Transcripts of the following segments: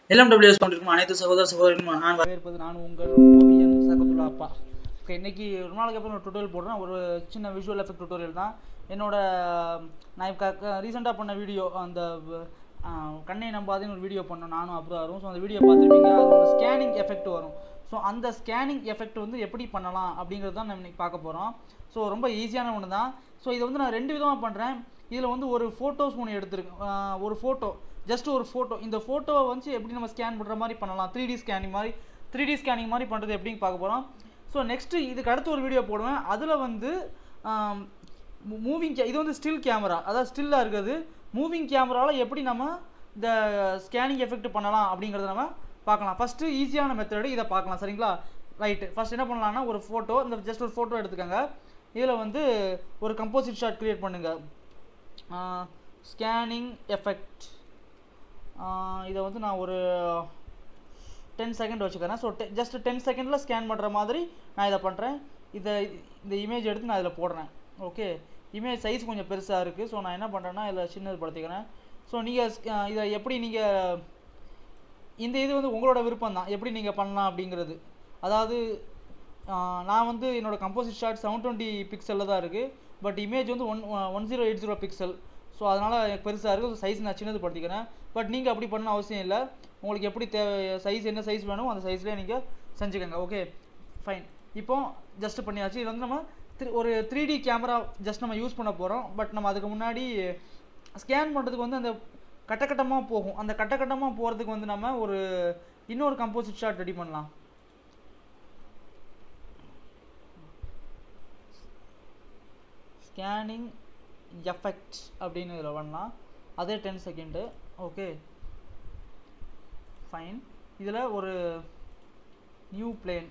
எல்லாம் டபிள்யூஎஸ் கொண்டிருக்கும் அனைத்து சகோதர சகோதரிகளும் நான் வரவேற்பது நான் உங்கள் ஓவியன் சகத்துல்லா அப்பா ஓகே இன்னைக்கு ஒரு நாளைக்கு அப்புறம் ஒரு டுட்டோரியல் போடுறேன் ஒரு சின்ன விஷுவல் எஃபெக்ட் டுட்டோரியல் தான் என்னோட நான் இப்போ ரீசெண்டாக பண்ண வீடியோ அந்த அஹ், கண்ணை நம்பாதேன்னு ஒரு வீடியோ பண்ணோம் நானும் அப்ராரும் ஸோ அந்த வீடியோ பார்த்துருப்பீங்க அது ஒரு ஸ்கேனிங் எஃபெக்ட் வரும் ஸோ அந்த ஸ்கேனிங் எஃபெக்ட் வந்து எப்படி பண்ணலாம் அப்படிங்கிறது தான் நம்ம இன்னைக்கு பார்க்க போகிறோம் ஸோ ரொம்ப ஈஸியான ஒன்று தான் ஸோ இதை வந்து நான் ரெண்டு விதமாக பண்ணுறேன் இதில் வந்து ஒரு ஃபோட்டோஸ் ஒன்று எடுத்திருக்கேன் அஹ், ஒரு ஃபோட்டோ ஜஸ்ட் ஒரு ஃபோட்டோ இந்த ஃபோட்டோவை வந்து எப்படி நம்ம ஸ்கேன் பண்ணுற மாதிரி பண்ணலாம் த்ரீ டி ஸ்கேனிங் மாதிரி த்ரீ டி ஸ்கேனிங் மாதிரி பண்ணுறது எப்படின்னு பார்க்க போகிறோம் ஸோ நெக்ஸ்ட்டு இதுக்கு அடுத்து ஒரு வீடியோ போடுவேன் அதில் வந்து மூவிங் இது வந்து ஸ்டில் கேமரா அதாவது ஸ்டில்லாக இருக்குது மூவிங் கேமராவில் எப்படி நம்ம இந்த ஸ்கேனிங் எஃபெக்ட் பண்ணலாம் அப்படிங்கிறத நம்ம பார்க்கலாம் ஃபஸ்ட்டு ஈஸியான மெத்தடு இதை பார்க்கலாம் சரிங்களா ரைட்டு ஃபஸ்ட் என்ன பண்ணலாம்னா ஒரு ஃபோட்டோ இந்த ஜஸ்ட் ஒரு ஃபோட்டோ எடுத்துக்கோங்க இதில் வந்து ஒரு கம்போசிட் ஷாட் க்ரியேட் பண்ணுங்கள் ஸ்கேனிங் எஃபெக்ட் இதை வந்து நான் ஒரு டென் செகண்ட் வச்சுக்கிறேன் ஸோ ஜஸ்ட் டென் செகண்டில் ஸ்கேன் பண்ணுற மாதிரி நான் இதை பண்ணுறேன் இதை இந்த இமேஜ் எடுத்து நான் இதில் போடுறேன் ஓகே இமேஜ் சைஸ் கொஞ்சம் பெருசாக இருக்குது ஸோ நான் என்ன பண்ணுறேன்னா இதில் சின்னது படுத்திக்கிறேன் ஸோ நீங்கள் இதை எப்படி நீங்கள் இந்த இது வந்து உங்களோட விருப்பம் தான் எப்படி நீங்கள் பண்ணலாம் அப்படிங்கிறது அதாவது ஆஹ், நான் வந்து என்னோட கம்போசிட் ஷாட் செவன் டுவெண்ட்டி பிக்சலில் தான் இருக்குது பட் இமேஜ் வந்து one one zero eight zero pixel so அதனால் எனக்கு பெருசாக இருக்குது சைஸ் நான் சின்னது படுத்திக்கிறேன் பட் நீங்கள் அப்படி பண்ண அவசியம் இல்லை உங்களுக்கு எப்படி தேவை சைஸ் என்ன சைஸ் வேணும் அந்த சைஸ்லேயே நீங்கள் செஞ்சுக்கோங்க ஓகே ஃபைன் இப்போ ஜஸ்ட் பண்ணியாச்சு இது வந்து நம்ம த்ரீ- ஒரு த்ரீ டி கேமரா ஜஸ்ட் நம்ம யூஸ் பண்ண போகிறோம் பட் நம்ம அதுக்கு முன்னாடி ஸ்கேன் பண்ணுறதுக்கு வந்து அந்த கட்டக்கட்டமாக போகும் அந்த கட்டக்கட்டமாக போகிறதுக்கு வந்து நம்ம ஒரு இன்னொரு கம்போசிட் ஷாட் ரெடி பண்ணலாம் ஸ்கேனிங் எஃபெக்ட் அப்படின்னு இதில் பண்ணலாம் அதே டென் செகண்டு ஓகே ஃபைன் இதில் ஒரு நியூ பிளேன்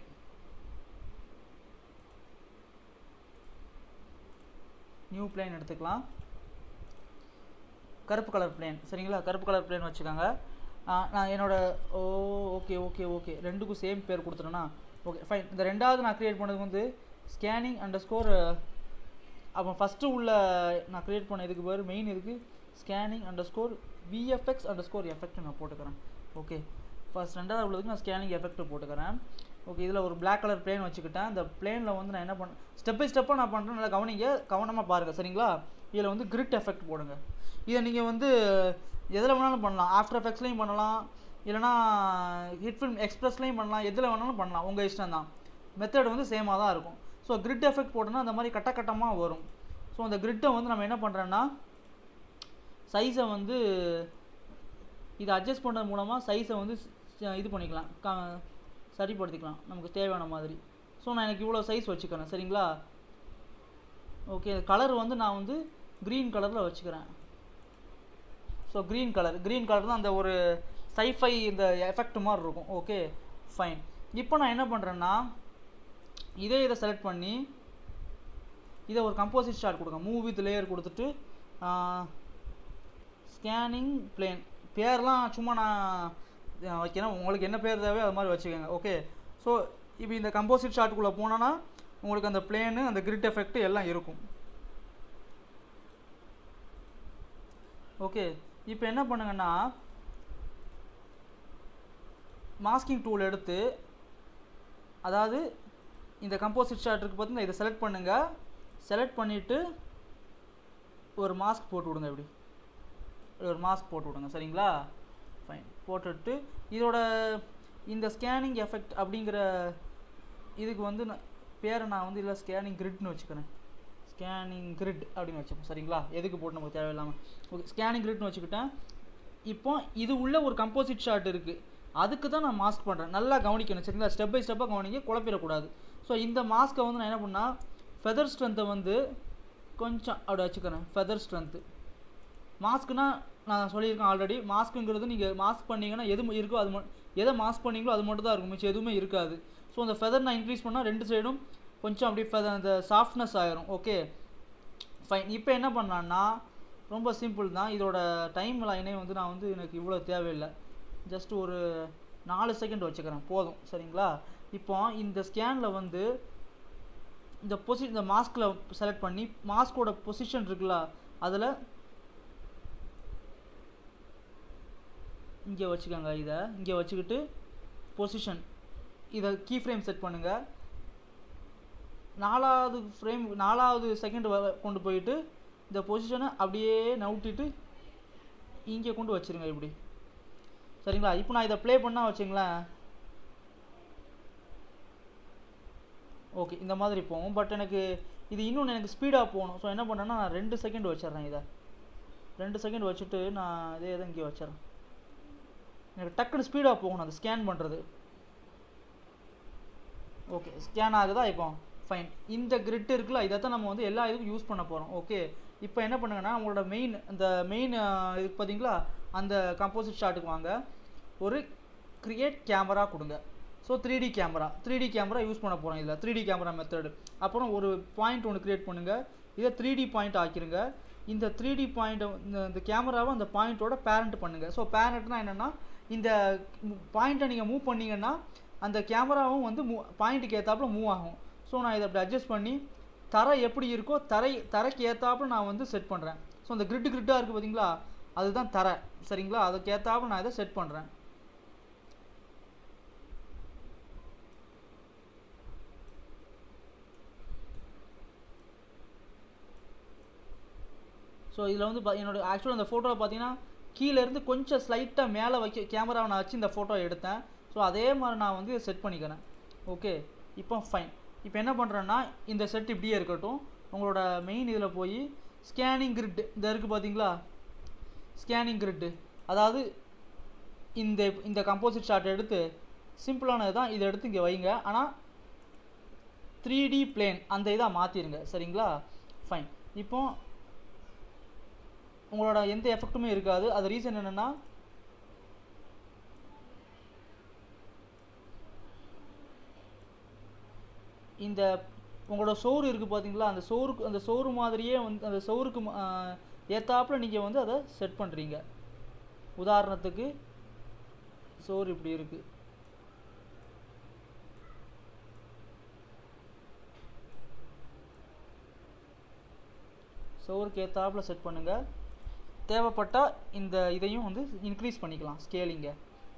நியூ பிளேன் எடுத்துக்கலாம் கருப்பு கலர் பிளேன் சரிங்களா கருப்பு கலர் பிளேன் வச்சுக்கோங்க ஆ, நான் என்னோட ஓ ஓகே ஓகே ஓகே ரெண்டுக்கும் சேம் பேர் கொடுத்துட்டேன்னா ஓகே ஃபைன் இந்த ரெண்டாவது நான் க்ரியேட் பண்ணது வந்து ஸ்கேனிங் அண்டர் ஸ்கோர் அப்போ ஃபஸ்ட்டு உள்ள நான் க்ரியேட் பண்ண இதுக்கு பேர் மெயின் இதுக்கு scanning underscore VFX underscore effect நான் போட்டுக்கிறேன் ஓகே ஃபஸ்ட் ரெண்டாவது உள்ளதுக்கு நான் ஸ்கேனிங் எஃபெக்ட் போட்டுக்கிறேன் ஓகே இதில் ஒரு Black கலர் பிளேன் வச்சுக்கிட்டேன் இந்த பிளேனில் வந்து நான் என்ன பண்ண ஸ்டெப் பை ஸ்டெப்பாக நான் பண்ணுறேன் நல்லா கவனிங்க கவனமாக பாருங்கள் சரிங்களா இதில் வந்து கிரிட் எஃபெக்ட் போடுங்க இதை நீங்கள் வந்து எதில் வேணாலும் பண்ணலாம் ஆஃப்டர் எஃபெக்ட்ஸ்லையும் பண்ணலாம் இல்லைனா ஹிட் ஃபில்ம் எக்ஸ்பிரஸ்லையும் பண்ணலாம் எதில் வேணாலும் பண்ணலாம் உங்கள் இஷ்டம் தான் மெத்தட் வந்து சேமாக தான் இருக்கும் ஸோ கிரிட் எஃபெக்ட் போட்டோன்னா அந்த மாதிரி கட்ட கட்டமாக வரும் ஸோ அந்த கிரிட்டை வந்து நம்ம என்ன பண்ணுறோன்னா சைஸை வந்து இதை அட்ஜஸ்ட் பண்ணுறது மூலமாக சைஸை வந்து ஸ்- இது பண்ணிக்கலாம் க சரிப்படுத்திக்கலாம் நமக்கு தேவையான மாதிரி ஸோ நான் எனக்கு இவ்வளோ சைஸ் வச்சுக்கிறேன் சரிங்களா ஓகே கலர் வந்து நான் வந்து க்ரீன் கலரில் வச்சுக்கிறேன் so green colour green colour தான் அந்த ஒரு சைஃபை இந்த எஃபெக்ட் மாதிரி இருக்கும் ஓகே ஃபைன் இப்போ நான் என்ன பண்ணுறேன்னா இதே இதை செலக்ட் பண்ணி இதை ஒரு கம்போசிட் ஷாட் கொடுங்க மூவ் வித் லேயர் கொடுத்துட்டு ஸ்கேனிங் பிளேன் பேர்லாம் சும்மா நான் அஹ், வைக்கிறேன் உங்களுக்கு என்ன பேர் தேவையோ அது மாதிரி வச்சுக்கோங்க ஓகே ஸோ இப்போ இந்த கம்போசிட் ஷாட்டுக்குள்ளே போனோன்னா உங்களுக்கு அந்த பிளேனு அந்த கிரிட் எஃபெக்ட் எல்லாம் இருக்கும் ஓகே இப்போ என்ன பண்ணுங்கன்னா மாஸ்கிங் டூல் எடுத்து அதாவது இந்த கம்போசிட் ஷாட் இருக்கு பார்த்தீங்கன்னா இதை செலக்ட் பண்ணுங்க செலக்ட் பண்ணிவிட்டு ஒரு மாஸ்க் போட்டு விடுங்க இப்படி ஒரு மாஸ்க் போட்டு விடுங்க சரிங்களா ஃபைன் போட்டுட்டு இதோட இந்த ஸ்கேனிங் எஃபெக்ட் அப்படிங்கிற இதுக்கு வந்து நான் பேரை நான் வந்து இல்லை ஸ்கேனிங் கிரிட்னு வச்சுக்கிறேன் ஸ்கேனிங் கிரிட் அப்படின்னு வச்சுப்போம் சரிங்களா எதுக்கு போட்டு நமக்கு தேவையில்லாமல் ஓகே ஸ்கேனிங் கிரிட்னு வச்சுக்கிட்டேன் இப்போ இது உள்ள ஒரு கம்போசிட் ஷாட் இருக்குது அதுக்கு தான் நான் மாஸ்க் பண்ணுறேன் நல்லா கவனிக்கணும் சரிங்களா ஸ்டெப் பை ஸ்டெப்பாக கவனிக்க குழப்பிடக்கூடாது ஸோ இந்த மாஸ்க்கை வந்து நான் என்ன பண்ணா ஃபெதர் ஸ்ட்ரென்த்தை வந்து கொஞ்சம் அப்படி வச்சுக்கிறேன் ஃபெதர் ஸ்ட்ரென்த்து மாஸ்க்குனா நான் சொல்லியிருக்கேன் ஆல்ரெடி மாஸ்க்குங்கிறது நீங்கள் மாஸ்க் பண்ணீங்கன்னா எது இருக்கோ அது ம- எதை மாஸ்க் பண்ணீங்களோ அது மட்டும் தான் இருக்கும் மிச்சம் எதுவுமே இருக்காது ஸோ அந்த ஃபெதர் நான் இன்க்ரீஸ் பண்ணால் ரெண்டு சைடும் கொஞ்சம் அப்படி feather- அந்த சாஃப்ட்னஸ் ஆயிரும் ஓகே ஃபைன் இப்போ என்ன பண்ணலான்னா ரொம்ப சிம்பிள் தான் இதோட டைம் லைனே வந்து நான் வந்து எனக்கு இவ்வளோ தேவையில்லை ஜஸ்ட் ஒரு நாலு செகண்ட் வச்சுக்கிறேன் போதும் சரிங்களா இப்போ இந்த ஸ்கேனில் வந்து இந்த பொசி இந்த மாஸ்கில் செலக்ட் பண்ணி மாஸ்கோட பொசிஷன் இருக்குல்ல அதில் இங்கே வச்சுக்கோங்க இதை இங்கே வச்சுக்கிட்டு பொசிஷன் இதை கீ ஃப்ரேம் செட் பண்ணுங்கள் நாலாவது ஃப்ரேம் நாலாவது செகண்ட் கொண்டு போயிட்டு இந்த பொசிஷனை அப்படியே நவுட்டிட்டு இங்கே கொண்டு வச்சிருங்க இப்படி சரிங்களா இப்போ நான் இதை ப்ளே பண்ணால் வச்சுங்களேன் ஓகே இந்த மாதிரி போகும் பட் எனக்கு இது இன்னொன்று எனக்கு ஸ்பீடாக போகணும் ஸோ என்ன பண்ணேன்னா நான் ரெண்டு செகண்ட் வச்சிடுறேன் இதை ரெண்டு செகண்ட் வச்சுட்டு நான் இதே இதை இங்கே வச்சிடறேன் எனக்கு டக்குன்னு ஸ்பீடாக போகணும் அது ஸ்கேன் பண்ணுறது ஓகே ஸ்கேன் ஆகுதா இப்போ ஃபைன் இந்த கிரிட் இருக்குல்ல இதை தான் நம்ம வந்து எல்லா இதுக்கும் யூஸ் பண்ண போகிறோம் ஓகே இப்போ என்ன பண்ணுங்கன்னா உங்களோட மெயின் இந்த மெயின் இதுக்கு பார்த்தீங்களா அந்த கம்போசிட் ஷாட்டுக்கு வாங்க ஒரு கிரியேட் கேமரா கொடுங்க so three D camera three D camera use பண்ண போகிறோம் இதில் த்ரீ டி கேமரா மெத்தடு அப்புறம் ஒரு பாயிண்ட் ஒன்று க்ரியேட் பண்ணுங்கள் இதை த்ரீ டி பாயிண்ட் ஆக்கிருங்க இந்த த்ரீ டி பாயிண்ட்டை இந்த இந்த கேமராவை அந்த பாயிண்ட்டோட பேரண்ட் பண்ணுங்கள் ஸோ பேரண்ட்னா என்னென்னா இந்த பாயிண்ட்டை நீங்கள் மூவ் பண்ணீங்கன்னா அந்த கேமராவும் வந்து மூ பாயிண்ட்டுக்கு ஏற்றாப்புல மூவ் ஆகும் ஸோ நான் இதை அப்படி அட்ஜஸ்ட் பண்ணி தரை எப்படி இருக்கோ தரை தரைக்கு ஏற்றாப்புல நான் வந்து செட் பண்ணுறேன் ஸோ அந்த கிரிட்டு கிரிட்டாக இருக்குது பார்த்தீங்களா அதுதான் தரை சரிங்களா அதுக்கு ஏற்றாப்புல நான் இதை செட் பண்ணுறேன் ஸோ இதில் வந்து பா- என்னோட ஆக்சுவலாக அந்த ஃபோட்டோவில் பார்த்தீங்கன்னா கீழேருந்து கொஞ்சம் ஸ்லைட்டாக மேலே வைக்க கேமராவை நான் வச்சு இந்த ஃபோட்டோ எடுத்தேன் ஸோ அதே மாதிரி நான் வந்து செட் பண்ணிக்கிறேன் ஓகே இப்போ ஃபைன் இப்போ என்ன பண்ணுறேன்னா இந்த செட் இப்படியே இருக்கட்டும் உங்களோட மெயின் இதில் போய் ஸ்கேனிங் கிரிட் இந்த இருக்குது பார்த்தீங்களா ஸ்கேனிங் கிரிட்டு அதாவது இந்த இந்த கம்போசிட் ஷாட் எடுத்து சிம்பிளானது தான் இதை எடுத்து இங்கே வைங்க ஆனால் த்ரீ டி பிளேன் அந்த இதாக மாற்றிடுங்க சரிங்களா ஃபைன் இப்போ உங்களோட எந்த எஃபெக்ட்டுமே இருக்காது அது ரீசன் என்னென்னா இந்த உங்களோட சோறு இருக்குது பார்த்தீங்களா அந்த சோறுக்கு அந்த சோறு மாதிரியே வந்து அந்த சோறுக்கு ம- ஆஹ் ஏத்தாப்புல நீங்கள் வந்து அதை செட் பண்ணுறீங்க உதாரணத்துக்கு சோறு இப்படி இருக்குது சோறுக்கு ஏத்தாப்புல செட் பண்ணுங்கள் தேவைப்பட்டால் இந்த இதையும் வந்து இன்க்ரீஸ் பண்ணிக்கலாம் ஸ்கேலிங்கை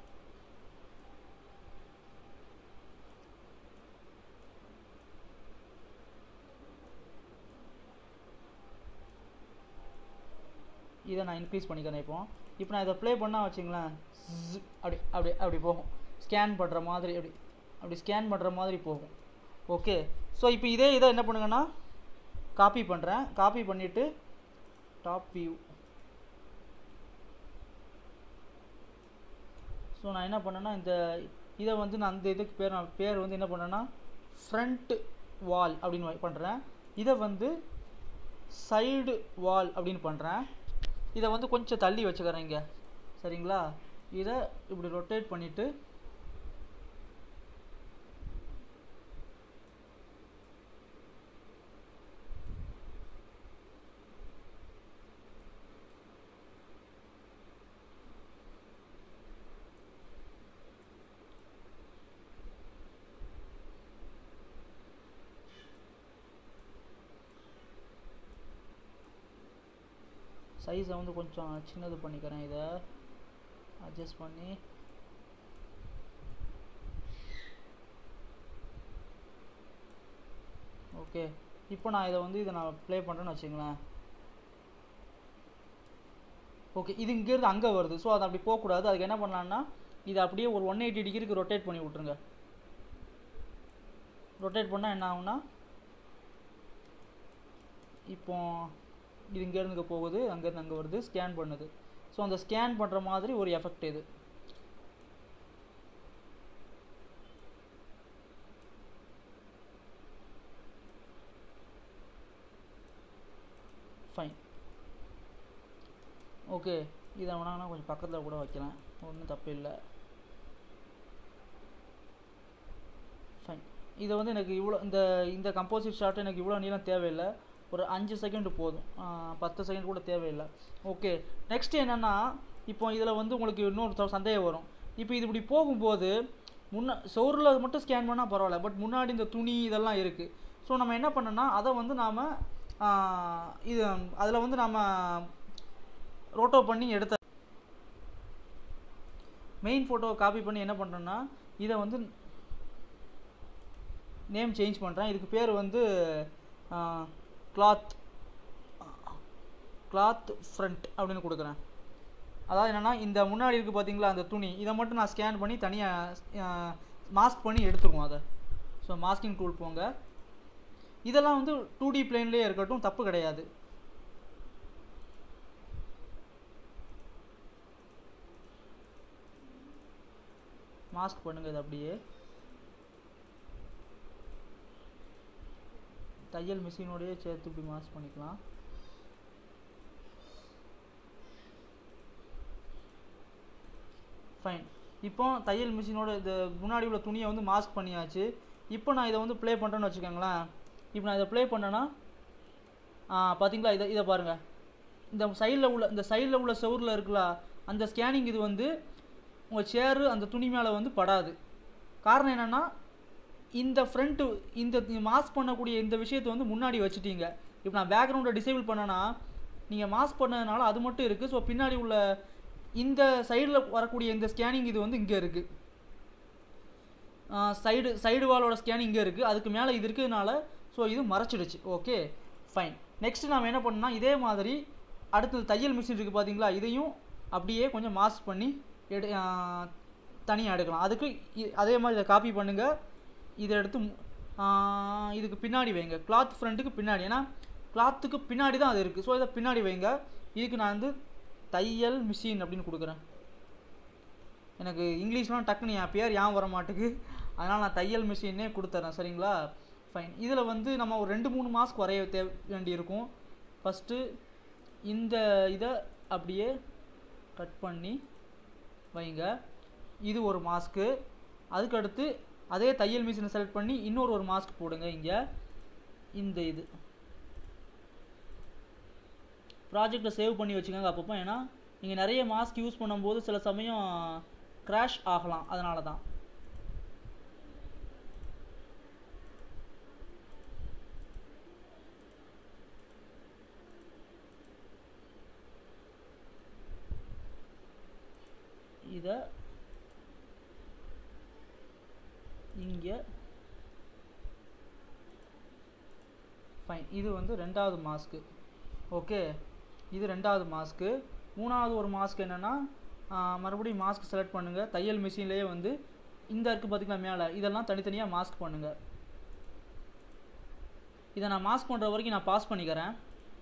இதை நான் இன்க்ரீஸ் பண்ணிக்கிறேன் இப்போ இப்போ நான் இதை ப்ளே பண்ணால் வச்சுங்களேன் zzz அப்படி அப்படி அப்படி போகும் ஸ்கேன் பண்ணுற மாதிரி அப்படி அப்படி ஸ்கேன் பண்ணுற மாதிரி போகும் ஓகே ஸோ இப்போ இதே இதை என்ன பண்ணுங்கன்னா காப்பி பண்ணுறேன் காப்பி பண்ணிவிட்டு டாப் வியூ ஸோ நான் என்ன பண்ணேன்னா இந்த இதை வந்து நான் அந்த இதுக்கு பேர் நான் பேர் வந்து என்ன பண்ணேன்னா ஃப்ரண்ட் வால் அப்படின்னு பண்ணுறேன் இதை வந்து சைடு வால் அப்படின்னு பண்ணுறேன் இதை வந்து கொஞ்சம் தள்ளி வச்சுக்கிறேன் இங்கே சரிங்களா இதை இப்படி ரொட்டேட் பண்ணிவிட்டு சைஸை வந்து கொஞ்சம் சின்னது பண்ணிக்கிறேன் இதை அட்ஜஸ்ட் பண்ணி ஓகே இப்போ நான் இதை வந்து இதை நான் ப்ளே பண்ணுறேன்னு வச்சுங்களேன் ஓகே இது இங்கேருந்து அங்கே வருது ஸோ அது அப்படி போகக்கூடாது அதுக்கு என்ன பண்ணலான்னா இதை அப்படியே ஒரு ஒன் எயிட்டி டிகிரிக்கு ரொட்டேட் பண்ணி விட்ருங்க ரொட்டேட் பண்ணால் என்ன ஆகும்னா இப்போ இது இங்கேருந்து இங்கே போகுது அங்கேருந்து அங்கே வருது ஸ்கேன் பண்ணுது ஸோ அந்த ஸ்கேன் பண்ணுற மாதிரி ஒரு எஃபெக்ட் இது ஃபைன் ஓகே இதை வேணாங்கன்னா கொஞ்சம் பக்கத்தில் கூட வைக்கலாம் ஒன்றும் தப்பு இல்லை ஃபைன் இதை வந்து எனக்கு இவ்வளோ இந்த இந்த கம்போசிட் ஷாட் எனக்கு இவ்வளோ நீளம் தேவையில்லை ஒரு அஞ்சு செகண்ட் போதும் ஆ, பத்து செகண்ட் கூட தேவையில்லை ஓகே நெக்ஸ்ட் என்னென்னா இப்போ இதில் வந்து உங்களுக்கு இன்னொரு ச- சந்தேகம் வரும் இப்போ இது இப்படி போகும்போது முன்ன சோறில் மட்டும் ஸ்கேன் பண்ணால் பரவாயில்ல பட் முன்னாடி இந்த துணி இதெல்லாம் இருக்குது ஸோ நம்ம என்ன பண்ணோன்னா அதை வந்து நாம் இது அதில் வந்து நாம் ரோட்டோ பண்ணி எடுத்த மெயின் ஃபோட்டோவை காப்பி பண்ணி என்ன பண்ணுறேன்னா இதை வந்து நேம் சேஞ்ச் பண்ணுறேன் இதுக்கு பேர் வந்து கிளாத் கிளாத் ஃப்ரண்ட் அப்படின்னு கொடுக்குறேன் அதாவது என்னென்னா இந்த முன்னாடி இருக்குது பார்த்தீங்களா அந்த துணி இதை மட்டும் நான் ஸ்கேன் பண்ணி தனியாக மாஸ்க் பண்ணி எடுத்துருவோம் அதை ஸோ மாஸ்கிங் டூல் போங்க இதெல்லாம் வந்து டூ டி பிளேன்லேயே இருக்கட்டும் தப்பு கிடையாது மாஸ்க் பண்ணுங்க இது அப்படியே தையல் மிஷினோடயே சேர்த்து இப்படி மாஸ்க் பண்ணிக்கலாம் ஃபைன் இப்போ தையல் மிஷினோட இந்த முன்னாடி உள்ள துணியை வந்து மாஸ்க் பண்ணியாச்சு இப்போ நான் இதை வந்து ப்ளே பண்ணுறேன்னு வச்சுக்கோங்களேன் இப்போ நான் இதை ப்ளே பண்ணேன்னா பார்த்தீங்களா இதை இதை பாருங்கள் இந்த சைடில் உள்ள இந்த சைடில் உள்ள செவுரில் இருக்குல்ல அந்த ஸ்கேனிங் இது வந்து உங்கள் சேரு அந்த துணி மேலே வந்து படாது காரணம் என்னென்னா இந்த ஃப்ரண்ட்டு இந்த மாஸ்க் பண்ணக்கூடிய இந்த விஷயத்தை வந்து முன்னாடி வச்சுட்டீங்க இப்போ நான் பேக்ரவுண்டை டிசேபிள் பண்ணேன்னா நீங்கள் மாஸ்க் பண்ணதுனால அது மட்டும் இருக்குது ஸோ பின்னாடி உள்ள இந்த சைடில் வரக்கூடிய இந்த ஸ்கேனிங் இது வந்து இங்கே இருக்குது சைடு சைடு வாலோட ஸ்கேனிங் இங்கே இருக்குது அதுக்கு மேலே இது இருக்கிறதுனால ஸோ இது மறைச்சிடுச்சு ஓகே ஃபைன் நெக்ஸ்ட் நாம் என்ன பண்ணோம்னா இதே மாதிரி அடுத்தது தையல் மிஷின் இருக்குது பார்த்தீங்களா இதையும் அப்படியே கொஞ்சம் மாஸ்க் பண்ணி எடு தனியாக எடுக்கலாம் அதுக்கு இ- அதே மாதிரி இதை காப்பி பண்ணுங்கள் இதை எடுத்து மு- ஆ, இதுக்கு பின்னாடி வைங்க கிளாத் ஃப்ரண்ட்டுக்கு பின்னாடி ஏன்னா கிளாத்துக்கு பின்னாடி தான் அது இருக்குது ஸோ இதை பின்னாடி வைங்க இதுக்கு நான் வந்து தையல் மிஷின் அப்படின்னு கொடுக்குறேன் எனக்கு இங்கிலீஷ்லாம் டக்குன்னு என் பேர் ஏன் வர மாட்டுக்கு அதனால் நான் தையல் மிஷினே கொடுத்துட்றேன் சரிங்களா ஃபைன் இதில் வந்து நம்ம ஒரு ரெண்டு மூணு மாஸ்க் வரைய தே வேண்டியிருக்கும் ஃபஸ்ட்டு இந்த இதை அப்படியே கட் பண்ணி வைங்க இது ஒரு மாஸ்க்கு அதுக்கடுத்து அதே தையல் மிஷினை செலக்ட் பண்ணி இன்னொரு ஒரு மாஸ்க் போடுங்க இங்கே இந்த இது ப்ராஜெக்டை சேவ் பண்ணி வச்சுக்கோங்க அப்பப்போ ஏன்னா நீங்கள் நிறைய மாஸ்க் யூஸ் பண்ணும்போது சில சமயம் கிராஷ் ஆகலாம் அதனால தான் இதை இங்கே ஃபைன் இது வந்து ரெண்டாவது மாஸ்க்கு ஓகே இது ரெண்டாவது மாஸ்க்கு மூணாவது ஒரு மாஸ்க் என்னென்னா மறுபடியும் மாஸ்க் செலக்ட் பண்ணுங்கள் தையல் மிஷின்லேயே வந்து இந்த இருக்குது பார்த்தீங்களா மேலே இதெல்லாம் தனித்தனியாக மாஸ்க் பண்ணுங்கள் இதை நான் மாஸ்க் பண்ணுற வரைக்கும் நான் பாஸ் பண்ணிக்கிறேன்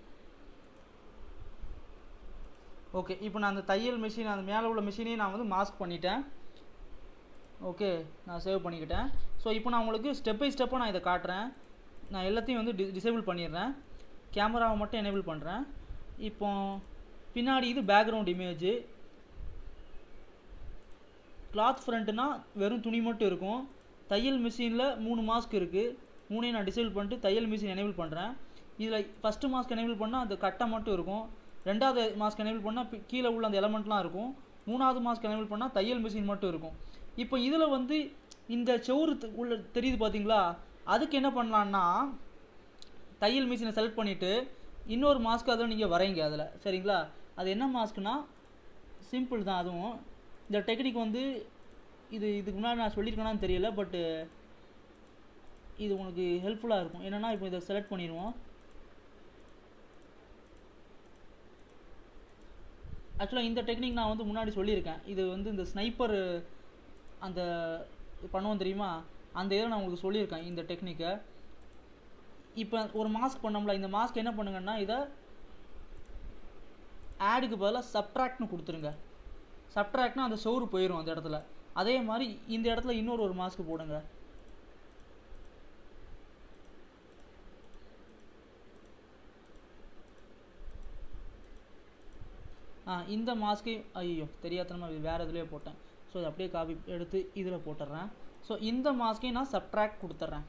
ஓகே இப்போ நான் அந்த தையல் மிஷின் அந்த மேலே உள்ள மிஷினையும் நான் வந்து மாஸ்க் பண்ணிட்டேன் ஓகே நான் சேவ் பண்ணிக்கிட்டேன் ஸோ இப்போ நான் உங்களுக்கு ஸ்டெப் பை ஸ்டெப்பாக நான் இதை காட்டுறேன் நான் எல்லாத்தையும் வந்து டி டிசேபிள் பண்ணிடுறேன் கேமராவை மட்டும் எனேபிள் பண்ணுறேன் இப்போ பின்னாடி இது பேக்ரவுண்ட் இமேஜ் கிளாத் ஃப்ரண்ட்னா வெறும் துணி மட்டும் இருக்கும் தையல் மிஷினில் மூணு மாஸ்க் இருக்குது மூணையும் நான் டிசேபிள் பண்ணிட்டு தையல் மிஷின் எனேபிள் பண்ணுறேன் இதில் ஃபஸ்ட்டு மாஸ்க் எனேபிள் பண்ணால் அந்த கட்டை மட்டும் இருக்கும் ரெண்டாவது மாஸ்க் எனேபிள் பண்ணால் கீழே உள்ள அந்த எலமெண்ட்லாம் இருக்கும் மூணாவது மாஸ்க் எனேபிள் பண்ணால் தையல் மிஷின் மட்டும் இருக்கும் இப்போ இதில் வந்து இந்த செவுரு த- உள்ள தெரியுது பார்த்தீங்களா அதுக்கு என்ன பண்ணலான்னா தையல் மிஷினை செலக்ட் பண்ணிவிட்டு இன்னொரு மாஸ்க் அதில் நீங்கள் வரைங்க அதில் சரிங்களா அது என்ன மாஸ்க்னா சிம்பிள் தான் அதுவும் இந்த டெக்னிக் வந்து இது இதுக்கு முன்னாடி நான் சொல்லியிருக்கேனான்னு தெரியல பட்டு இது உனக்கு ஹெல்ப்ஃபுல்லாக இருக்கும் என்னென்னா இப்போ இதை செலக்ட் பண்ணிடுவோம் ஆக்சுவலாக இந்த டெக்னிக் நான் வந்து முன்னாடி சொல்லியிருக்கேன் இது வந்து இந்த ஸ்னைப்பர் அந்த பண்ணுவோம் தெரியுமா அந்த இதை நான் உங்களுக்கு சொல்லியிருக்கேன் இந்த டெக்னிக்கை இப்போ ஒரு மாஸ்க் பண்ணோம்ல இந்த மாஸ்க் என்ன பண்ணுங்கன்னா இதை ஆடுக்கு பதிலாக சப்ட்ராக்ட்னு கொடுத்துருங்க சப்ட்ராக்ட்னா அந்த சோறு போயிடும் அந்த இடத்துல அதே மாதிரி இந்த இடத்துல இன்னொரு ஒரு மாஸ்க் போடுங்க ஆ இந்த மாஸ்க்கு ஐயோ தெரியாதனமா வேறு இதுலேயே போட்டேன் ஸோ இதை அப்படியே காப்பி எடுத்து இதில் போட்டுடுறேன் ஸோ இந்த மாஸ்க்கையும் நான் சப்ட்ராக்ட் கொடுத்துட்றேன்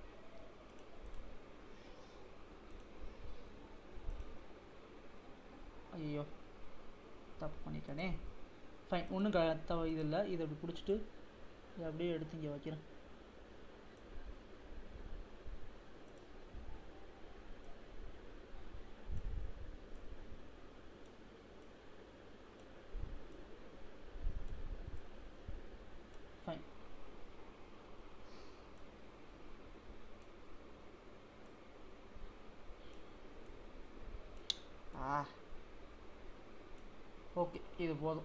ஐயோ தப்பு பண்ணிட்டேனே ஃபைன் ஒன்றும் க த இது இல்லை இதை அப்படி பிடிச்சிட்டு இதை அப்படியே எடுத்து இங்கே வைக்கிறேன் ஓகே இது போதும்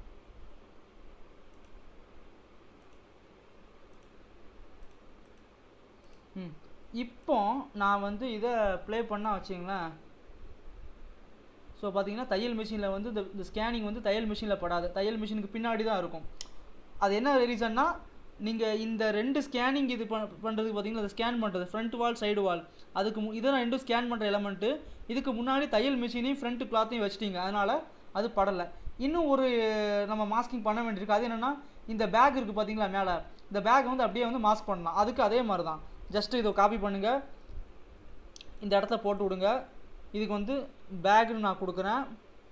ம் இப்போ நான் வந்து இதை ப்ளே பண்ணால் வச்சிங்களேன் ஸோ பார்த்தீங்கன்னா தையல் மிஷினில் வந்து இந்த இந்த ஸ்கேனிங் வந்து தையல் மிஷினில் படாது தையல் மிஷினுக்கு பின்னாடி தான் இருக்கும் அது என்ன ரீசன்னா நீங்கள் இந்த ரெண்டு ஸ்கேனிங் இது பண் பண்ணுறதுக்கு பார்த்தீங்கன்னா அது ஸ்கேன் பண்ணுறது ஃப்ரண்ட் வால் சைடு வால் அதுக்கு மு இதெல்லாம் ரெண்டும் ஸ்கேன் பண்ணுற எலமெண்ட்டு இதுக்கு முன்னாடி தையல் மிஷினையும் ஃப்ரண்ட் கிளாத்தையும் வச்சிட்டிங்க அதனால் அது படலை இன்னும் ஒரு நம்ம மாஸ்கிங் பண்ண வேண்டியிருக்கு அது என்னென்னா இந்த பேக் இருக்குது பார்த்தீங்களா மேலே இந்த பேக் வந்து அப்படியே வந்து மாஸ்க் பண்ணலாம் அதுக்கு அதே மாதிரி தான் ஜஸ்ட்டு இதை காப்பி பண்ணுங்கள் இந்த இடத்த போட்டு விடுங்க இதுக்கு வந்து பேக்னு நான் கொடுக்குறேன்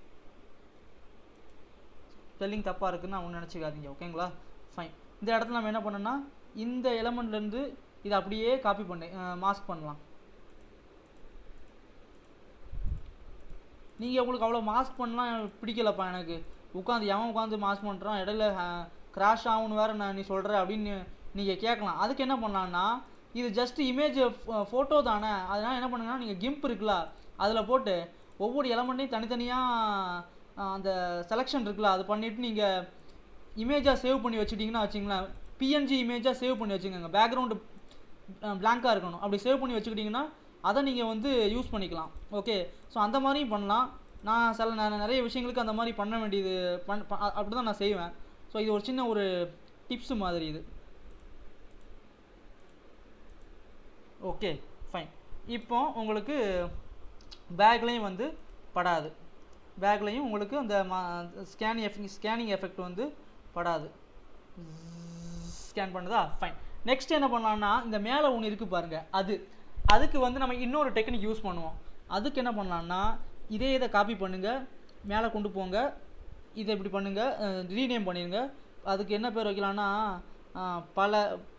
ஸ்பெல்லிங் தப்பாக இருக்குன்னு ஒன்றும் நினச்சிக்காதீங்க ஓகேங்களா ஃபைன் இந்த இடத்துல நம்ம என்ன பண்ணோம்னா இந்த எலமெண்ட்லேருந்து இதை அப்படியே காப்பி பண்ணி மாஸ்க் பண்ணலாம் நீங்கள் உங்களுக்கு அவ்வளோ மாஸ்க் பண்ணலாம் பிடிக்கலப்பா எனக்கு உட்காந்து எவன் உட்காந்து மாஸ்க் பண்ணுறான் இடையில கிராஷ் ஆகும்னு வேறு நான் நீ சொல்கிற அப்படின்னு நீங்கள் கேட்கலாம் அதுக்கு என்ன பண்ணலான்னா இது ஜஸ்ட் இமேஜ் ஃபோட்டோ தானே அதனால் என்ன பண்ணுங்கன்னா நீங்கள் கிம்ப் இருக்குல்ல அதில் போட்டு ஒவ்வொரு எலமெண்ட்டையும் தனித்தனியாக அந்த செலெக்ஷன் இருக்குல்ல அது பண்ணிவிட்டு நீங்கள் இமேஜாக சேவ் பண்ணி வச்சுட்டிங்கன்னா வச்சிங்களேன் பிஎன்ஜி இமேஜாக சேவ் பண்ணி வச்சுக்கோங்க பேக்ரவுண்டு பிளாங்காக இருக்கணும் அப்படி சேவ் பண்ணி வச்சுக்கிட்டிங்கன்னா அதை நீங்கள் வந்து யூஸ் பண்ணிக்கலாம் ஓகே ஸோ அந்த மாதிரியும் பண்ணலாம் நான் சில நான் நிறைய விஷயங்களுக்கு அந்த மாதிரி பண்ண வேண்டியது பண் அப்படி தான் நான் செய்வேன் ஸோ இது ஒரு சின்ன ஒரு டிப்ஸு மாதிரி இது ஓகே ஃபைன் இப்போ உங்களுக்கு பேக்லேயும் வந்து படாது பேக்லேயும் உங்களுக்கு அந்த ஸ்கேனிங் எஃபெக்ட் ஸ்கேனிங் எஃபெக்ட் வந்து படாது ஸ்கேன் பண்ணுதா ஃபைன் நெக்ஸ்ட் என்ன பண்ணலாம்னா இந்த மேலே ஒன்று இருக்குது பாருங்கள் அது அதுக்கு வந்து நம்ம இன்னொரு டெக்னிக் யூஸ் பண்ணுவோம் அதுக்கு என்ன பண்ணலாம்னா இதே இதை காப்பி பண்ணுங்கள் மேலே கொண்டு போங்க இதை இப்படி பண்ணுங்கள் ரீநேம் பண்ணிடுங்க அதுக்கு என்ன பேர் வைக்கலாம்னா பல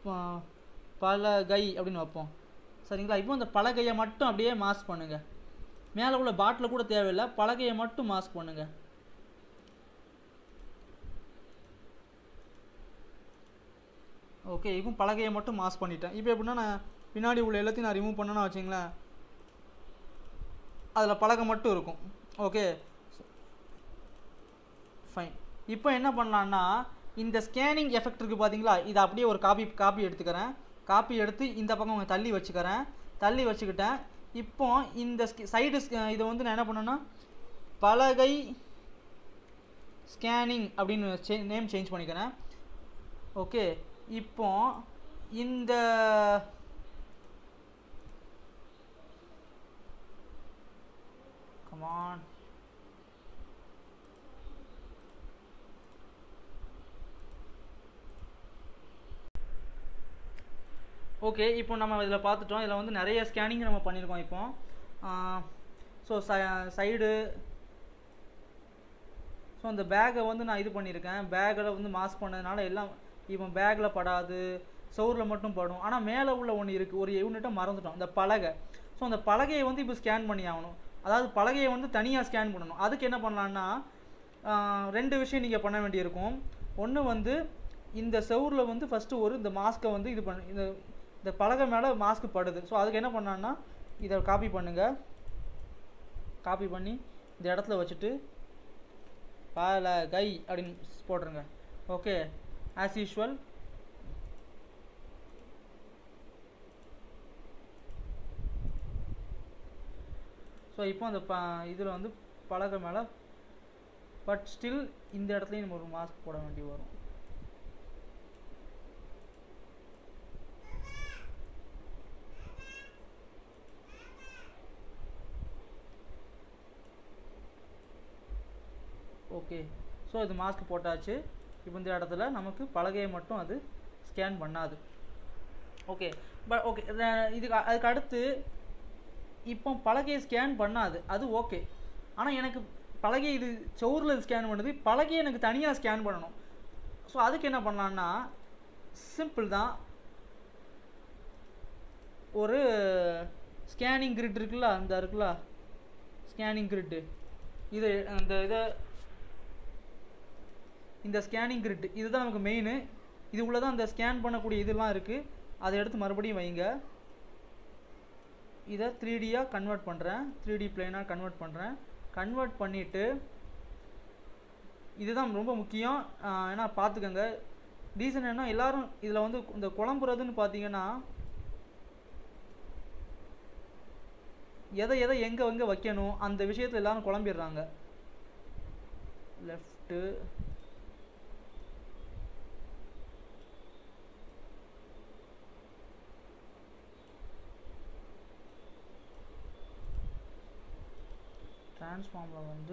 பலகை அப்படின்னு வைப்போம் சரிங்களா இப்போ அந்த பலகையை மட்டும் அப்படியே மாஸ்க் பண்ணுங்கள் மேலே உள்ள பாட்டில் கூட தேவையில்லை பலகையை மட்டும் மாஸ்க் பண்ணுங்கள் ஓகே இப்போ பலகையை மட்டும் மாஸ்க் பண்ணிட்டேன் இப்போ எப்படின்னா நான் பின்னாடி உள்ள எல்லாத்தையும் நான் ரிமூவ் பண்ணேன்னா வச்சிங்களேன் அதில் பலகை மட்டும் இருக்கும் ஓகே ஃபைன் இப்போ என்ன பண்ணலான்னா இந்த ஸ்கேனிங் எஃபெக்ட் இருக்குது பார்த்தீங்களா இதை அப்படியே ஒரு காப்பி காப்பி எடுத்துக்கிறேன் காப்பி எடுத்து இந்த பக்கம் கொஞ்சம் தள்ளி வச்சுக்கிறேன் தள்ளி வச்சுக்கிட்டேன் இப்போ இந்த சைடு இதை வந்து நான் என்ன பண்ணேன்னா பலகை ஸ்கேனிங் அப்படின்னு சே நேம் சேஞ்ச் பண்ணிக்கிறேன் ஓகே இப்போ இந்த கமான் ஓகே இப்போ நம்ம இதில் பார்த்துட்டோம் இதில் வந்து நிறைய ஸ்கேனிங் நம்ம பண்ணியிருக்கோம் இப்போ ஸோ சைடு ஸோ அந்த பேக்கை வந்து நான் இது பண்ணியிருக்கேன் பேக்கில் வந்து மாஸ்க் பண்ணதுனால எல்லாம் இப்போ பேக்கில் படாது சவுரில் மட்டும் படும் ஆனால் மேலே உள்ள ஒன்று இருக்குது ஒரு யூனிட்டை மறந்துட்டோம் இந்த பலகை ஸோ அந்த பலகையை வந்து இப்போ ஸ்கேன் பண்ணி ஆகணும் அதாவது பலகையை வந்து தனியாக ஸ்கேன் பண்ணணும் அதுக்கு என்ன பண்ணலான்னா ரெண்டு விஷயம் நீங்கள் பண்ண வேண்டியிருக்கும் ஒன்று வந்து இந்த செவுரில் வந்து ஃபஸ்ட்டு ஒரு இந்த மாஸ்க்கை வந்து இது பண்ண இந்த இந்த பலகை மேலே மாஸ்க் படுது ஸோ அதுக்கு என்ன பண்ணான்னா இதை காப்பி பண்ணுங்கள் காப்பி பண்ணி இந்த இடத்துல வச்சுட்டு பலகை அப்படின்னு போட்டுருங்க ஓகே ஆஸ் யூஷுவல் ஸோ இப்போ அந்த ப இதில் வந்து பலகை மேலே பட் ஸ்டில் இந்த இடத்துலையும் நம்ம ஒரு மாஸ்க் போட வேண்டி வரும் ஓகே ஸோ இது மாஸ்க் போட்டாச்சு இப்போ இந்த இடத்துல நமக்கு பலகையை மட்டும் அது ஸ்கேன் பண்ணாது ஓகே பட் ஓகே இதுக்கு அதுக்கு அடுத்து இப்போ பலகையை ஸ்கேன் பண்ணாது அது ஓகே ஆனால் எனக்கு பலகை இது சவுரில் ஸ்கேன் பண்ணுது பலகையை எனக்கு தனியாக ஸ்கேன் பண்ணணும் ஸோ அதுக்கு என்ன பண்ணலான்னா சிம்பிள் தான் ஒரு ஸ்கேனிங் கிரிட் இருக்குல்ல அந்த இருக்குல்ல ஸ்கேனிங் கிரிட்டு இது அந்த இதை இந்த ஸ்கேனிங் கிரிட் இதுதான் நமக்கு மெயின் இது உள்ள தான் அந்த ஸ்கேன் பண்ணக்கூடிய இதெல்லாம் இருக்குது அதை எடுத்து மறுபடியும் வைங்க இதை த்ரீ டியாக கன்வெர்ட் பண்ணுறேன் த்ரீ டி பிளேனாக கன்வெர்ட் பண்ணுறேன் கன்வெர்ட் பண்ணிவிட்டு இதுதான் ரொம்ப முக்கியம் ஆஹ் ஏன்னா பார்த்துக்கங்க ரீசன் என்ன எல்லாரும் இதில் வந்து இந்த குழம்புறதுன்னு பார்த்தீங்கன்னா எதை எதை எங்கே எங்கே வைக்கணும் அந்த விஷயத்தில் எல்லாரும் குழம்பிடுறாங்க லெஃப்ட்டு டிரான்ஸ்ஃபார்மில் வந்து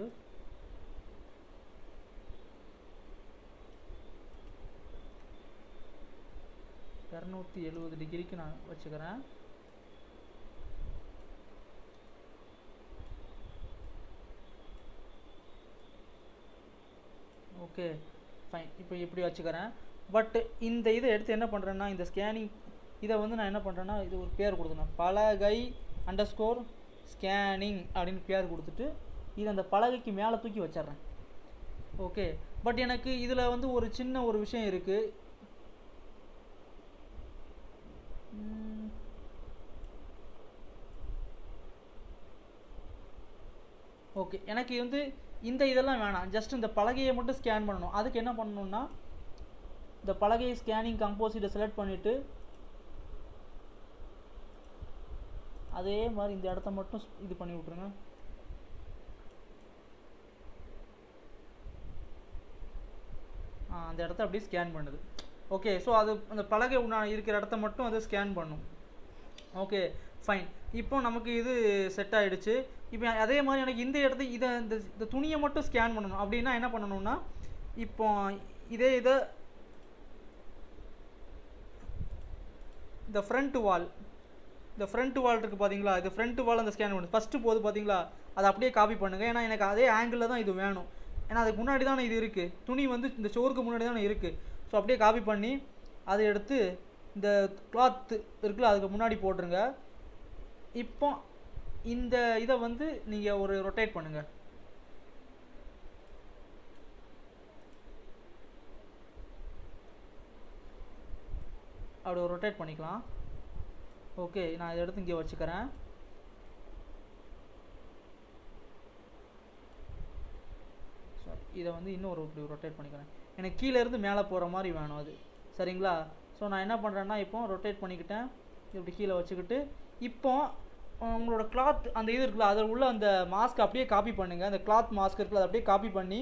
இரநூத்தி எழுபது டிகிரிக்கு நான் வச்சுக்கிறேன் ஓகே ஃபைன் இப்போ இப்படி வச்சுக்கிறேன் பட் இந்த இதை எடுத்து என்ன பண்ணுறேன்னா இந்த ஸ்கேனிங் இதை வந்து நான் என்ன பண்ணுறேன்னா இது ஒரு பேர் கொடுத்துனேன் பலகை அண்டர் ஸ்கோர் ஸ்கேனிங் அப்படின்னு பேர் கொடுத்துட்டு இது அந்த பலகைக்கு மேலே தூக்கி வச்சிடுறேன் ஓகே பட் எனக்கு இதில் வந்து ஒரு சின்ன ஒரு விஷயம் இருக்குது ஓகே எனக்கு வந்து இந்த இதெல்லாம் வேணாம் ஜஸ்ட் இந்த பலகையை மட்டும் ஸ்கேன் பண்ணணும் அதுக்கு என்ன பண்ணணும்னா இந்த பலகை ஸ்கேனிங் கம்போசிட்டை செலக்ட் பண்ணிவிட்டு அதே மாதிரி இந்த இடத்த மட்டும் ஸ்- இது பண்ணி விட்ருங்க ஆ, அந்த இடத்த அப்படியே ஸ்கேன் பண்ணுது ஓகே ஸோ அது அந்த பலகை உண்டான இருக்கிற இடத்த மட்டும் அது ஸ்கேன் பண்ணும் ஓகே ஃபைன் இப்போ நமக்கு இது செட் ஆயிடுச்சு இப்போ அதே மாதிரி எனக்கு இந்த இடத்த இதை இந்த இந்த துணியை மட்டும் ஸ்கேன் பண்ணணும் அப்படின்னா என்ன பண்ணணும்னா இப்போ இதே இதை இந்த ஃப்ரண்ட் வால் இந்த ஃப்ரண்ட் வால் இருக்குது பார்த்தீங்களா இது ஃப்ரண்ட் வால் அந்த ஸ்கேன் பண்ணுது ஃபஸ்ட்டு போது பார்த்தீங்களா அதை அப்படியே காப்பி பண்ணுங்கள் ஏன்னா எனக்கு அதே ஆங்கிளில் தான் இது வேணும் ஏன்னா அதுக்கு முன்னாடி தானே இது இருக்குது துணி வந்து இந்த சோறுக்கு முன்னாடி தானே இருக்குது ஸோ அப்படியே காப்பி பண்ணி அதை எடுத்து இந்த கிளாத் இருக்குல்ல அதுக்கு முன்னாடி போட்டுருங்க இப்போ இந்த இதை வந்து நீங்கள் ஒரு ரொட்டேட் பண்ணுங்கள் அப்படி ஒரு ரொட்டேட் பண்ணிக்கலாம் ஓகே நான் இதை எடுத்து இங்கே வச்சுக்கிறேன் Sorry, இதை வந்து இன்னும் ஒரு இப்படி ரொட்டேட் பண்ணிக்கிறேன் எனக்கு கீழே இருந்து மேலே போகிற மாதிரி வேணும் அது சரிங்களா ஸோ நான் என்ன பண்ணுறேன்னா இப்போ ரொட்டேட் பண்ணிக்கிட்டேன் இப்படி கீழே வச்சுக்கிட்டு இப்போ அஹ், உங்களோட கிளாத் அந்த இது இருக்குல்ல அதில் உள்ள அந்த மாஸ்க் அப்படியே காப்பி பண்ணுங்கள் அந்த கிளாத் மாஸ்க் இருக்குல்ல அதை அப்படியே காப்பி பண்ணி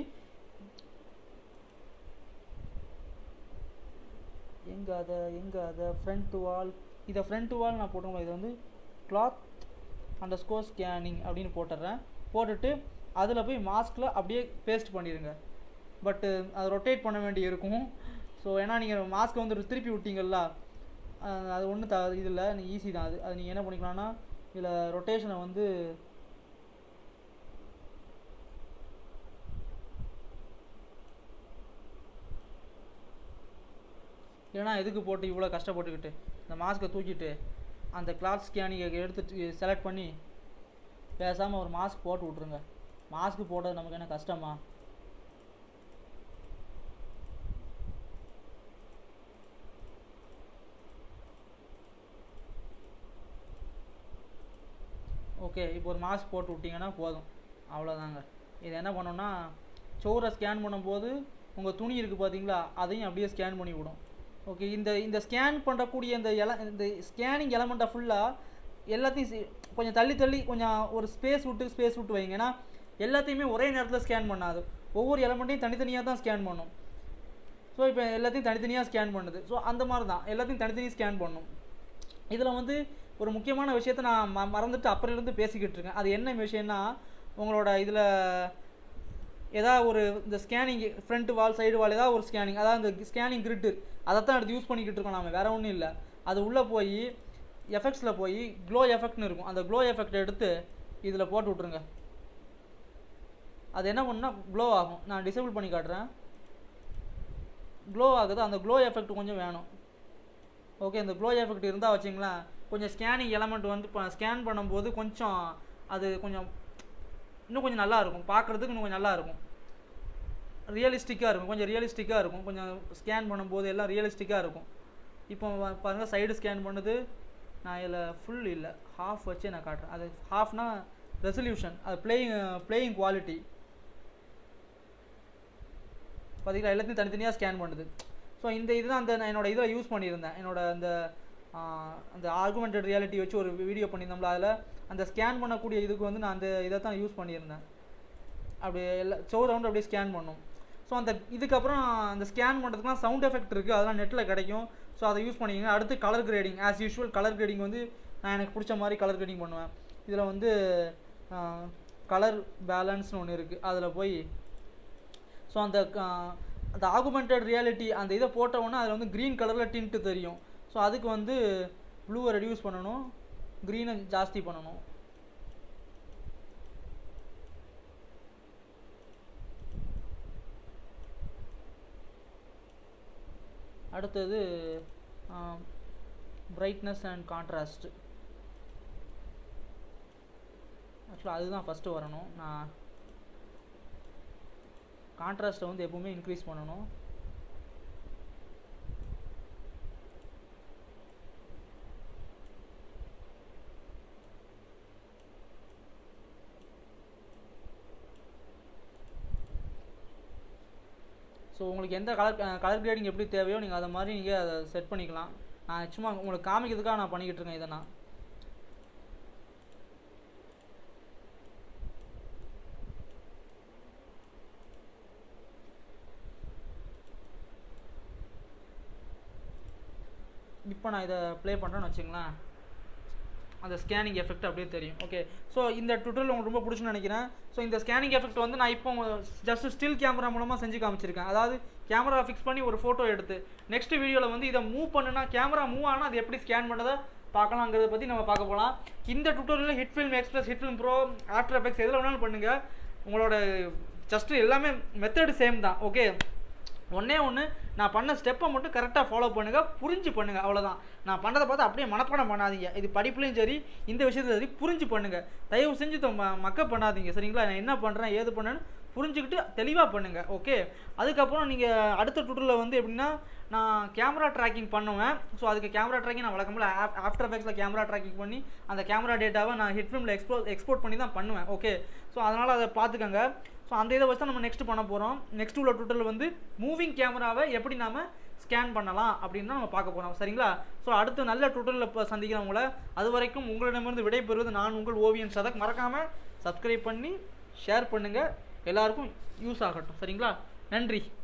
எங்கே அதை எங்கே அதை ஃப்ரண்ட் வால் இதை ஃப்ரண்ட் வால் நான் போட்டுருவோம் இது வந்து கிளாத் அண்டர் ஸ்கோர் ஸ்கேனிங் அப்படின்னு போட்டுடுறேன் போட்டுட்டு அதில் போய் மாஸ்கில் அப்படியே பேஸ்ட் பண்ணிடுங்க பட்டு அதை ரொட்டேட் பண்ண வேண்டி இருக்கும் ஸோ ஏன்னா நீங்கள் மாஸ்க்கை வந்து திருப்பி விட்டீங்கல்ல அஹ் அது ஒன்றும் த இது இல்லை ஈஸி தான் அது அது நீங்கள் என்ன பண்ணிக்கலாம்னா இதில் ரொட்டேஷனை வந்து இல்லைனா எதுக்கு போட்டு இவ்வளோ கஷ்டப்பட்டுக்கிட்டு இந்த மாஸ்க்கை தூக்கிட்டு அந்த கிளாத் ஸ்கேனிங்கை எடுத்துட்டு செலக்ட் பண்ணி பேசாமல் ஒரு மாஸ்க் போட்டு விட்ருங்க மாஸ்க் போடுறது நமக்கு என்ன கஷ்டமா ஓகே இப்போ ஒரு மாஸ்க் போட்டு விட்டிங்கன்னா போதும் அவ்வளோதாங்க இது என்ன பண்ணோம்னா சோறை ஸ்கேன் பண்ணும்போது உங்கள் துணி இருக்குது பார்த்தீங்களா அதையும் அப்படியே ஸ்கேன் பண்ணி விடும் ஓகே இந்த இந்த ஸ்கேன் பண்ணக்கூடிய இந்த எல இந்த ஸ்கேனிங் எலமெண்ட்டை ஃபுல்லாக எல்லாத்தையும் சி- கொஞ்சம் தள்ளி தள்ளி கொஞ்சம் ஒரு ஸ்பேஸ் விட்டு ஸ்பேஸ் விட்டு வைங்க ஏன்னா எல்லாத்தையுமே ஒரே நேரத்தில் ஸ்கேன் பண்ணாது ஒவ்வொரு எலமெண்ட்டையும் தனித்தனியாக தான் ஸ்கேன் பண்ணும் ஸோ இப்போ எல்லாத்தையும் தனித்தனியாக ஸ்கேன் பண்ணுது ஸோ அந்த மாதிரி தான் எல்லாத்தையும் தனித்தனியாக ஸ்கேன் பண்ணும் இதில் வந்து ஒரு முக்கியமான விஷயத்த நான் ம மறந்துட்டு அப்புறம் இருந்து பேசிக்கிட்டு இருக்கேன் அது என்ன விஷயம்னா உங்களோட இதில் ஏதாவது ஒரு இந்த scanning front wall side wall ஏதாவது ஒரு ஸ்கேனிங் அதாவது இந்த ஸ்கேனிங் கிரிட்டு அதை தான் எடுத்து யூஸ் பண்ணிக்கிட்டு இருக்கோம் நாம வேற ஒன்றும் இல்லை அது உள்ளே போய் எஃபெக்ட்ஸில் போய் க்ளோ எஃபெக்ட்னு இருக்கும் அந்த க்ளோ எஃபெக்ட் எடுத்து இதில் போட்டு விட்ருங்க அது என்ன பண்ணுன்னா க்ளோ ஆகும் நான் டிசேபிள் பண்ணி காட்டுறேன் க்ளோ ஆகுது அந்த க்ளோ எஃபெக்ட் கொஞ்சம் வேணும் ஓகே இந்த க்ளோ எஃபெக்ட் இருந்தால் வச்சிங்களேன் கொஞ்சம் ஸ்கேனிங் எலமெண்ட் வந்து இப்போ ஸ்கேன் பண்ணும்போது கொஞ்சம் அது கொஞ்சம் இன்னும் கொஞ்சம் நல்லா இருக்கும் பார்க்குறதுக்கு இன்னும் கொஞ்சம் நல்லா இருக்கும் ரியலிஸ்டிக்காக இருக்கும் கொஞ்சம் ரியலிஸ்டிக்காக இருக்கும் கொஞ்சம் ஸ்கேன் பண்ணும்போது எல்லாம் ரியலிஸ்டிக்காக இருக்கும் இப்போ வ- பாருங்க சைடு ஸ்கேன் பண்ணுது நான் இதில் ஃபுல் இல்லை ஹாஃப் வச்சே நான் காட்டுறேன் அது ஹாஃப்னா ரெசல்யூஷன் அது பிளேயிங் பிளேயிங் குவாலிட்டி பார்த்தீங்களா எல்லாத்தையும் தனித்தனியாக ஸ்கேன் பண்ணுது ஸோ இந்த இதுதான் அந்த நான் என்னோட இதில் யூஸ் பண்ணியிருந்தேன் என்னோட அந்த ஆஹ், அந்த ஆர்குமெண்டட் ரியாலிட்டி வச்சு ஒரு வீடியோ பண்ணியிருந்தோம்ல அதில் அந்த ஸ்கேன் பண்ணக்கூடிய இதுக்கு வந்து நான் அந்த இதை தான் யூஸ் பண்ணியிருந்தேன் அப்படியே எல்லா ஷோ ரவுண்ட் அப்படியே ஸ்கேன் பண்ணும் ஸோ அந்த இதுக்கப்புறம் அந்த ஸ்கேன் பண்ணுறதுக்குலாம் சவுண்ட் எஃபெக்ட் இருக்குது அதெல்லாம் நெட்டில் கிடைக்கும் ஸோ அதை யூஸ் பண்ணிக்கங்க அடுத்து colour grading as usual colour grading வந்து நான் எனக்கு பிடிச்ச மாதிரி கலர் கிரேடிங் பண்ணுவேன் இதில் வந்து கலர் பேலன்ஸ்னு ஒன்று இருக்குது அதில் போய் ஸோ அந்த ஆஹ், அந்த ஆகுமெண்டட் ரியாலிட்டி அந்த இதை போட்ட உடனே அதில் வந்து க்ரீன் கலரில் டின்ட்டு தெரியும் ஸோ அதுக்கு வந்து ப்ளூவை ரெடியூஸ் பண்ணணும் க்ரீனை ஜாஸ்தி பண்ணணும் அடுத்தது பிரைட்னஸ் அண்ட் கான்ட்ராஸ்ட் ஆக்சுவலாக அதுதான் ஃபஸ்ட்டு வரணும் நான் கான்ட்ராஸ்ட்டை வந்து எப்பவுமே இன்க்ரீஸ் பண்ணணும் ஸோ உங்களுக்கு எந்த கலர் கலர் கிரேடிங் எப்படி தேவையோ நீங்கள் அதை மாதிரி நீங்கள் அதை செட் பண்ணிக்கலாம் நான் சும்மா உங்களுக்கு காமிக்கிறதுக்காக நான் பண்ணிக்கிட்டு இருக்கேன் இதை நான் இப்போ நான் இதை ப்ளே பண்ணுறேன்னு வச்சுங்களேன் அந்த ஸ்கேனிங் எஃபெக்ட் அப்படியே தெரியும் ஓகே ஸோ இந்த டுட்டோரியல் உங்களுக்கு ரொம்ப பிடிச்சுன்னு நினைக்கிறேன் ஸோ இந்த ஸ்கேனிங் எஃபெக்ட் வந்து நான் இப்போ ஜஸ்ட் ஸ்டில் கேமரா மூலமாக செஞ்சு காமிச்சிருக்கேன் அதாவது கேமரா ஃபிக்ஸ் பண்ணி ஒரு ஃபோட்டோ எடுத்து நெக்ஸ்ட் வீடியோவில் வந்து இதை மூவ் பண்ணுனா கேமரா மூவ் ஆனால் அது எப்படி ஸ்கேன் பண்ணதை பார்க்கலாங்கிறத பற்றி நம்ம பார்க்க போகலாம் இந்த டுட்டோரியலில் HitFilm Express HitFilm Pro After Effects எதில் வேணாலும் பண்ணுங்கள் உங்களோட ஜஸ்ட்டு எல்லாமே மெத்தடு சேம் தான் ஓகே ஒன்றே ஒன்று நான் பண்ண ஸ்டெப்பை மட்டும் கரெக்டாக ஃபாலோ பண்ணுங்கள் புரிஞ்சு பண்ணுங்கள் அவ்வளோதான் நான் பண்ணுறதை பார்த்து அப்படியே மனப்பாடம் பண்ணாதீங்க இது படிப்புலையும் சரி இந்த விஷயத்துலையும் சரி புரிஞ்சு பண்ணுங்கள் தயவு செஞ்சு தொ- ம மக்கப் பண்ணாதீங்க சரிங்களா நான் என்ன பண்ணுறேன் ஏது பண்ணேன்னு புரிஞ்சுக்கிட்டு தெளிவாக பண்ணுங்கள் ஓகே அதுக்கப்புறம் நீங்கள் அடுத்த டுட்டரில் வந்து எப்படின்னா நான் கேமரா ட்ராக்கிங் பண்ணுவேன் ஸோ அதுக்கு கேமரா ட்ராக்கிங் நான் வழக்கம்போல் ஆஃப்டர் எஃபெக்ட்ஸில் கேமரா ட்ராக்கிங் பண்ணி அந்த கேமரா டேட்டாவை நான் ஹிட் ஃபிலிமில் எக்ஸ்போ எக்ஸ்போர்ட் பண்ணி தான் பண்ணுவேன் ஓகே ஸோ அதனால் அதை பார்த்துக்கங்க ஸோ அந்த இதை வச்சு தான் நம்ம நெக்ஸ்ட் பண்ண போகிறோம் நெக்ஸ்ட் உள்ள டுட்டரில் வந்து மூவிங் கேமராவை எப்படி நாம ஸ்கேன் பண்ணலாம் அப்படின்னு தான் நம்ம பார்க்க போகிறோம் சரிங்களா ஸோ அடுத்து நல்ல டுட்டரில் இப்போ சந்திக்கிறேன் உங்களை அது வரைக்கும் உங்களிடமிருந்து விடைபெறுவது நான் உங்கள் ஓவியன் சதக் மறக்காமல் சப்ஸ்கிரைப் பண்ணி ஷேர் பண்ணுங்கள் எல்லாருக்கும் யூஸ் ஆகட்டும் சரிங்களா நன்றி